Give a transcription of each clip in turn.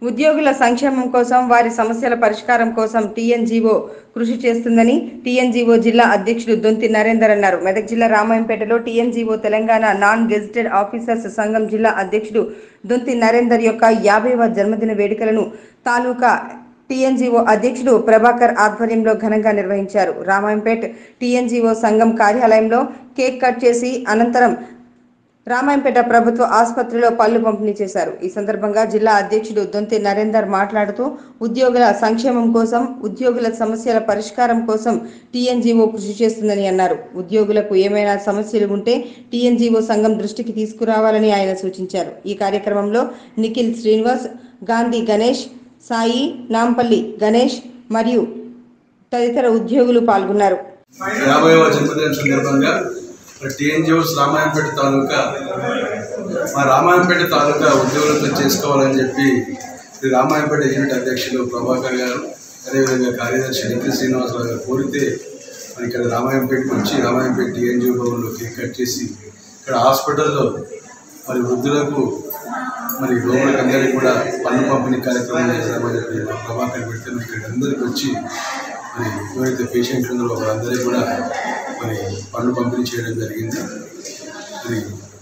ఉద్యోగుల సంక్షేమం కోసం వారి సమస్యల పరిష్కారం కోసం టీఎన్జీఓ కృషి చేస్తుందని టీఎన్జీఓ జిల్లా అధ్యక్షుడు దొంతి నరేందర్ అన్నారు మెదక్ జిల్లా రామాయంపేటలో TNGO Telangana non gazetted officers సంఘం జిల్లా అధ్యక్షుడు దొంతి నరేందర్ యొక్క యాభైవ జన్మదిన వేడుకలను తాలూకా టీఎన్జీఓ అధ్యక్షుడు ప్రభాకర్ ఆధ్వర్యంలో ఘనంగా నిర్వహించారు రామాయంపేట్ టీఎన్జీఓ సంఘం కార్యాలయంలో కేక్ కట్ చేసి అనంతరం రామాయంపేట ప్రభుత్వ ఆసుపత్రిలో పళ్ళు పంపిణీ చేశారు ఈ సందర్భంగా జిల్లా అధ్యక్షుడు దొంతి నరేందర్ మాట్లాడుతూ ఉద్యోగుల సంక్షేమం కోసం ఉద్యోగుల సమస్యల పరిష్కారం కోసం టీఎన్జీఓ కృషి చేస్తుందని అన్నారు ఉద్యోగులకు ఏమైనా సమస్యలు ఉంటే టీఎన్జీఓ సంఘం దృష్టికి తీసుకురావాలని ఆయన సూచించారు ఈ కార్యక్రమంలో నిఖిల్ శ్రీనివాస్ గాంధీ గణేష్ సాయి నాంపల్లి గణేష్ మరియు తదితర ఉద్యోగులు పాల్గొన్నారు యాభైవ జన్మదినం సందర్భంగా టీఎన్జిఓస్ రామాయంపేట తాలూకా మా రామాయంపేట తాలూకా ఉద్యోగులతో చేసుకోవాలని చెప్పి శ్రీ రామాయంపేట యూనిట్ అధ్యక్షులు ప్రభాకర్ గారు అదేవిధంగా కార్యదర్శి నిఖిల్ శ్రీనివాసరావు గారు కోరితే మరి ఇక్కడ రామాయంపేటకి వచ్చి రామాయంపేట టీఎన్జిఓ భవన్లో కేక్ కట్ చేసి ఇక్కడ హాస్పిటల్లో మరి వృద్ధులకు మరి రోగులకు అందరికీ కూడా పన్ను పంపిణీ కార్యక్రమం చేశామని చెప్పి మా ప్రభాకర్ పెడితే మరి ఇక్కడ అందరికీ వచ్చి మరి ఎవరైతే పేషెంట్లు ఉన్నారో వాళ్ళందరికీ కూడా మరి పన్ను పంపిణీ చేయడం జరిగింది మరి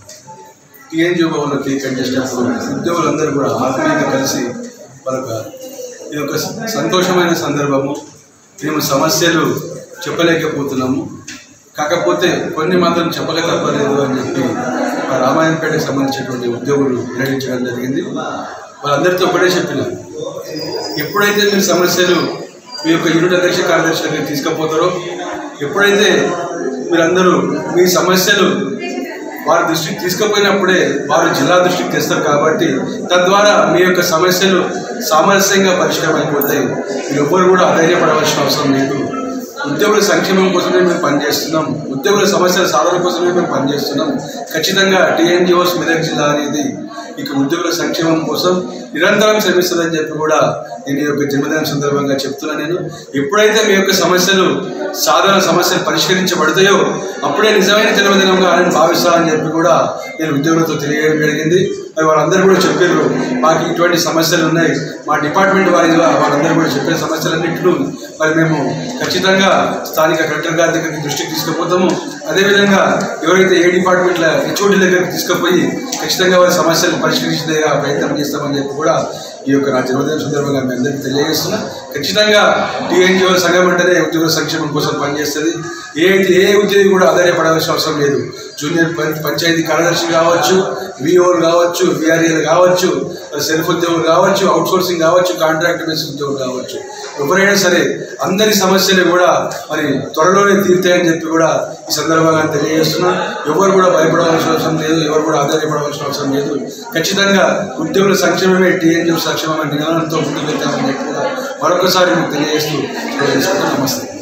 టీఎన్జిఓ భవన్లో కేక్ కట్ చేసినప్పుడు ఉద్యోగులందరూ కూడా ఆత్మీయంగా కలిసి వాళ్ళొక ఇది ఒక సంతోషమైన సందర్భము మేము సమస్యలు చెప్పలేకపోతున్నాము కాకపోతే కొన్ని మాత్రం చెప్పక తప్పలేదు అని చెప్పి మా రామాయణపేటకు సంబంధించినటువంటి ఉద్యోగులు నిర్ణయించడం జరిగింది వాళ్ళందరితో ఒకటే చెప్పినారు ఎప్పుడైతే మీరు సమస్యలు మీ యొక్క యూనిట్ అధ్యక్ష కార్యదర్శి దగ్గరికి తీసుకుపోతారో ఎప్పుడైతే మీరందరూ మీ సమస్యలు వారి దృష్టికి తీసుకుపోయినప్పుడే వారు జిల్లా దృష్టికి తెస్తారు కాబట్టి తద్వారా మీ యొక్క సమస్యలు సామరస్యంగా పరిష్కారం అయిపోతాయి మీరు ఎవ్వరు కూడా అధైర్యపడవలసిన అవసరం లేదు ఉద్యోగుల సంక్షేమం కోసమే మేము పనిచేస్తున్నాం ఉద్యోగుల సమస్యల సాధన కోసమే మేము పనిచేస్తున్నాం ఖచ్చితంగా టీఎన్జిఓస్ మెదక్ జిల్లా అనేది ఇక ఉద్యోగుల సంక్షేమం కోసం నిరంతరం శ్రమిస్తుందని చెప్పి కూడా నేను ఈ యొక్క జన్మదినం సందర్భంగా చెప్తున్నా నేను ఎప్పుడైతే మీ యొక్క సమస్యలు సాధారణ సమస్యలు పరిష్కరించబడతాయో అప్పుడే నిజమైన జన్మదినంగా నేను భావిస్తానని చెప్పి కూడా నేను ఉద్యోగులతో తెలియజేయడం జరిగింది మరి వాళ్ళందరూ కూడా చెప్పారు మాకు ఇటువంటి సమస్యలు ఉన్నాయి మా డిపార్ట్మెంట్ వారీగా వాళ్ళందరూ కూడా చెప్పిన సమస్యలన్నింటినీ మరి మేము ఖచ్చితంగా స్థానిక కలెక్టర్ గారి దగ్గరికి దృష్టికి తీసుకుపోతాము అదేవిధంగా ఎవరైతే ఏ డిపార్ట్మెంట్ల హెచ్ఓడి దగ్గరికి తీసుకుపోయి ఖచ్చితంగా వారి సమస్యలు పరిష్కరించేదిగా ప్రయత్నం చేస్తామని చెప్పి కూడా ఈ యొక్క నా జన్మదిన సందర్భంగా మీ అందరికీ తెలియజేస్తున్నా ఖచ్చితంగా టీఎన్జిఓ సంఘం అంటేనే ఉద్యోగ సంక్షేమం కోసం పనిచేస్తుంది ఏ ఏ ఉద్యోగి కూడా ఆధారపడాల్సిన అవసరం లేదు జూనియర్ పం- పంచాయతీ కార్యదర్శి కావచ్చు విఓలు కావచ్చు విఆర్ఏలు కావచ్చు సెల్ఫ్ ఉద్యోగులు కావచ్చు అవుట్ సోర్సింగ్ కావచ్చు కాంట్రాక్ట్ బేసిస్ ఉద్యోగులు కావచ్చు ఎవరైనా సరే అందరి సమస్యలు కూడా మరి త్వరలోనే తీరుతాయని చెప్పి కూడా ఈ సందర్భంగా తెలియజేస్తున్నా ఎవరు కూడా భయపడవలసిన అవసరం లేదు ఎవరు కూడా ఆధారపడవలసిన అవసరం లేదు ఖచ్చితంగా ఉద్యోగుల సంక్షేమమే టీఎన్జీ సంక్షేమమే నినాదంతో ముందుకు వెళ్తామని చెప్పి కూడా మరొకసారి మీకు తెలియజేస్తూ తెలియజేసుకుంటూ నమస్తే